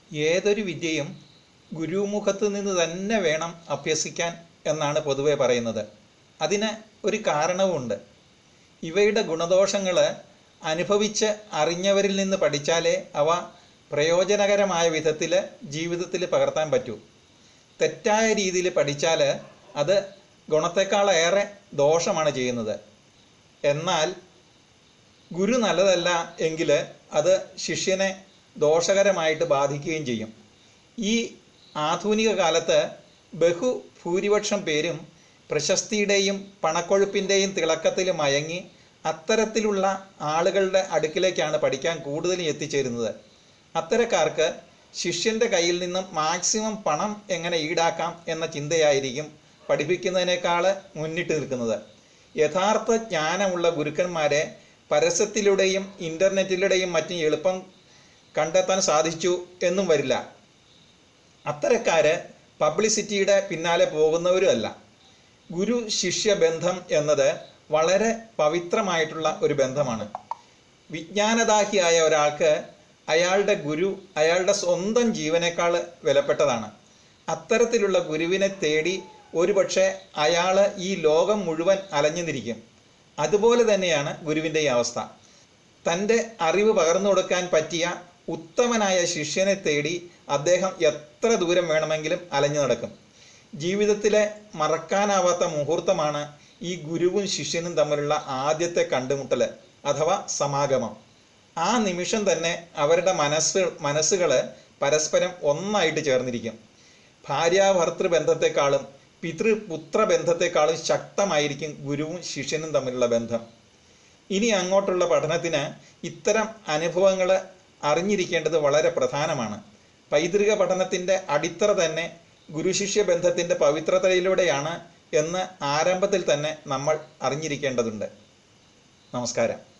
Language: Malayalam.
ഏതൊരു വിദ്യയും ഗുരുമുഖത്ത് നിന്ന് തന്നെ വേണം അഭ്യസിക്കാൻ എന്നാണ് പൊതുവെ പറയുന്നത് അതിന് ഒരു കാരണവുമുണ്ട് ഇവയുടെ ഗുണദോഷങ്ങൾ അനുഭവിച്ച് അറിഞ്ഞവരിൽ നിന്ന് പഠിച്ചാലേ അവ പ്രയോജനകരമായ വിധത്തിൽ ജീവിതത്തിൽ പകർത്താൻ പറ്റൂ തെറ്റായ രീതിയിൽ പഠിച്ചാൽ അത് ഗുണത്തെക്കാളേറെ ദോഷമാണ് ചെയ്യുന്നത് എന്നാൽ ഗുരു നല്ലതല്ല എങ്കിൽ അത് ശിഷ്യനെ ദോഷകരമായിട്ട് ബാധിക്കുകയും ചെയ്യും ഈ ആധുനിക കാലത്ത് ബഹുഭൂരിപക്ഷം പേരും പ്രശസ്തിയുടെയും പണക്കൊഴുപ്പിൻ്റെയും തിളക്കത്തിൽ മയങ്ങി അത്തരത്തിലുള്ള ആളുകളുടെ അടുക്കിലേക്കാണ് പഠിക്കാൻ കൂടുതലും എത്തിച്ചേരുന്നത് അത്തരക്കാർക്ക് ശിഷ്യൻ്റെ കയ്യിൽ നിന്നും മാക്സിമം പണം എങ്ങനെ ഈടാക്കാം എന്ന ചിന്തയായിരിക്കും പഠിപ്പിക്കുന്നതിനേക്കാൾ മുന്നിട്ട് നിൽക്കുന്നത് യഥാർത്ഥ ജ്ഞാനമുള്ള ഗുരുക്കന്മാരെ പരസ്യത്തിലൂടെയും ഇൻ്റർനെറ്റിലൂടെയും മറ്റും എളുപ്പം കണ്ടെത്താൻ സാധിച്ചു എന്നും വരില്ല അത്തരക്കാര് പബ്ലിസിറ്റിയുടെ പിന്നാലെ പോകുന്നവരുമല്ല ഗുരു ശിഷ്യ ബന്ധം എന്നത് വളരെ പവിത്രമായിട്ടുള്ള ഒരു ബന്ധമാണ് വിജ്ഞാനദാഹിയായ ഒരാൾക്ക് അയാളുടെ ഗുരു അയാളുടെ സ്വന്തം ജീവനേക്കാൾ വിലപ്പെട്ടതാണ് അത്തരത്തിലുള്ള ഗുരുവിനെ തേടി ഒരുപക്ഷെ അയാൾ ഈ ലോകം മുഴുവൻ അലഞ്ഞുനിരിക്കും അതുപോലെ തന്നെയാണ് ഗുരുവിൻ്റെ ഈ അവസ്ഥ തൻ്റെ അറിവ് പകർന്നു കൊടുക്കാൻ പറ്റിയ ഉത്തമനായ ശിഷ്യനെ തേടി അദ്ദേഹം എത്ര ദൂരം വേണമെങ്കിലും അലഞ്ഞു നടക്കും ജീവിതത്തിലെ മറക്കാനാവാത്ത മുഹൂർത്തമാണ് ഈ ഗുരുവും ശിഷ്യനും തമ്മിലുള്ള ആദ്യത്തെ കണ്ടുമുട്ടൽ അഥവാ സമാഗമം ആ നിമിഷം തന്നെ അവരുടെ മനസ്സ് മനസ്സുകൾ പരസ്പരം ഒന്നായിട്ട് ചേർന്നിരിക്കും ഭാര്യാഭർത്തൃ ബന്ധത്തെക്കാളും പിതൃപുത്ര ബന്ധത്തെക്കാളും ശക്തമായിരിക്കും ഗുരുവും ശിഷ്യനും തമ്മിലുള്ള ബന്ധം ഇനി അങ്ങോട്ടുള്ള പഠനത്തിന് ഇത്തരം അനുഭവങ്ങൾ അറിഞ്ഞിരിക്കേണ്ടത് വളരെ പ്രധാനമാണ് പൈതൃക പഠനത്തിൻ്റെ അടിത്തറ തന്നെ ഗുരുശിഷ്യ ബന്ധത്തിൻ്റെ പവിത്രതയിലൂടെയാണ് എന്ന് ആരംഭത്തിൽ തന്നെ നമ്മൾ അറിഞ്ഞിരിക്കേണ്ടതുണ്ട് നമസ്കാരം